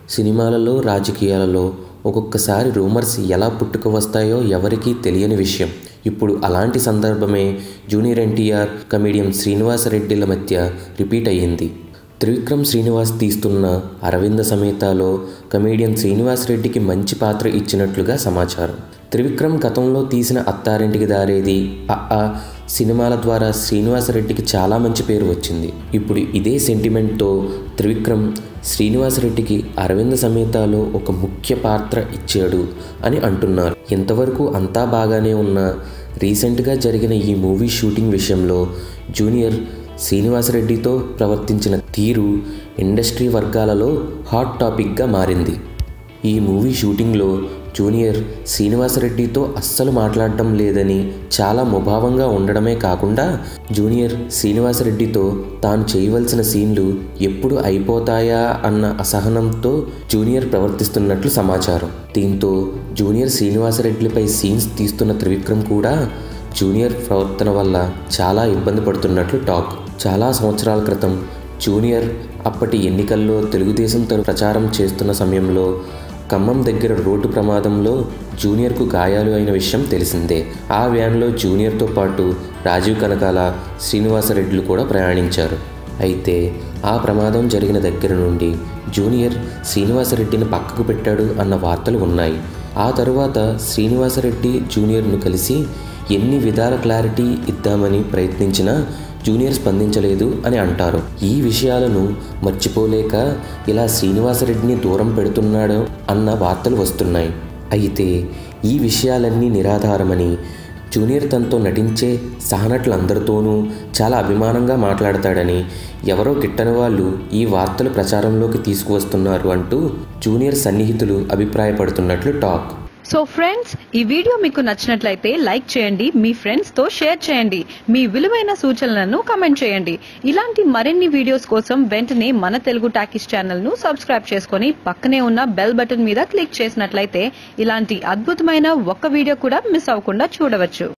సినిమాలలో రాజకీయాలలో ఒక్కొక్కసారి రూమర్స్ ఎలా పుట్టుకు వస్తాయో ఎవరికీ తెలియని విషయం ఇప్పుడు అలాంటి సందర్భమే జూనియర్ ఎన్టీఆర్ కమీడియన్ శ్రీనివాసరెడ్డిల మధ్య రిపీట్ అయ్యింది త్రివిక్రమ్ శ్రీనివాస్ తీస్తున్న అరవింద సమేతాలో కమేడియన్ శ్రీనివాస్ రెడ్డికి మంచి పాత్ర ఇచ్చినట్లుగా సమాచారం త్రివిక్రమ్ గతంలో తీసిన అత్తారింటికి దారేది అ సినిమాల ద్వారా శ్రీనివాసరెడ్డికి చాలా మంచి పేరు వచ్చింది ఇప్పుడు ఇదే సెంటిమెంట్తో త్రివిక్రమ్ శ్రీనివాసరెడ్డికి అరవింద సమేతాలో ఒక ముఖ్య పాత్ర ఇచ్చాడు అని అంటున్నారు ఇంతవరకు అంతా బాగానే ఉన్న రీసెంట్గా జరిగిన ఈ మూవీ షూటింగ్ విషయంలో జూనియర్ శ్రీనివాసరెడ్డితో ప్రవర్తించిన తీరు ఇండస్ట్రీ వర్గాలలో హాట్ టాపిక్గా మారింది ఈ మూవీ షూటింగ్లో జూనియర్ శ్రీనివాసరెడ్డితో అస్సలు మాట్లాడడం లేదని చాలా ముభావంగా ఉండడమే కాకుండా జూనియర్ శ్రీనివాసరెడ్డితో తాను చేయవలసిన సీన్లు ఎప్పుడు అయిపోతాయా అన్న అసహనంతో జూనియర్ ప్రవర్తిస్తున్నట్లు సమాచారం దీంతో జూనియర్ శ్రీనివాసరెడ్డిపై సీన్స్ తీస్తున్న త్రివిక్రమ్ కూడా జూనియర్ ప్రవర్తన వల్ల చాలా ఇబ్బంది పడుతున్నట్లు టాక్ చాలా సంవత్సరాల క్రితం జూనియర్ అప్పటి ఎన్నికల్లో తెలుగుదేశం తరపు ప్రచారం చేస్తున్న సమయంలో ఖమ్మం దగ్గర రోడ్డు ప్రమాదంలో జూనియర్కు గాయాలు అయిన విషయం తెలిసిందే ఆ వ్యాన్లో జూనియర్తో పాటు రాజీవ్ కనకాల శ్రీనివాసరెడ్డిలు కూడా ప్రయాణించారు అయితే ఆ ప్రమాదం జరిగిన దగ్గర నుండి జూనియర్ శ్రీనివాసరెడ్డిని పక్కకు పెట్టాడు అన్న వార్తలు ఉన్నాయి ఆ తరువాత శ్రీనివాసరెడ్డి జూనియర్ను కలిసి ఎన్ని విధాల క్లారిటీ ఇద్దామని ప్రయత్నించినా జూనియర్ స్పందించలేదు అని అంటారు ఈ విషయాలను మర్చిపోలేక ఇలా శ్రీనివాసరెడ్డిని దూరం పెడుతున్నాడు అన్న వార్తలు వస్తున్నాయి అయితే ఈ విషయాలన్నీ నిరాధారమని జూనియర్ తనతో నటించే సహనటులందరితోనూ చాలా అభిమానంగా మాట్లాడతాడని ఎవరో గిట్టని వాళ్ళు ఈ వార్తలు ప్రచారంలోకి తీసుకువస్తున్నారు అంటూ జూనియర్ సన్నిహితులు అభిప్రాయపడుతున్నట్లు టాక్ సో ఫ్రెండ్స్ ఈ వీడియో మీకు నచ్చినట్లయితే లైక్ చేయండి మీ ఫ్రెండ్స్ తో షేర్ చేయండి మీ విలువైన సూచనలను కమెంట్ చేయండి ఇలాంటి మరిన్ని వీడియోస్ కోసం వెంటనే మన తెలుగు టాకీస్ ఛానల్ ను సబ్స్క్రైబ్ చేసుకొని పక్కనే ఉన్న బెల్ బటన్ మీద క్లిక్ చేసినట్లయితే ఇలాంటి అద్భుతమైన ఒక్క వీడియో కూడా మిస్ అవ్వకుండా చూడవచ్చు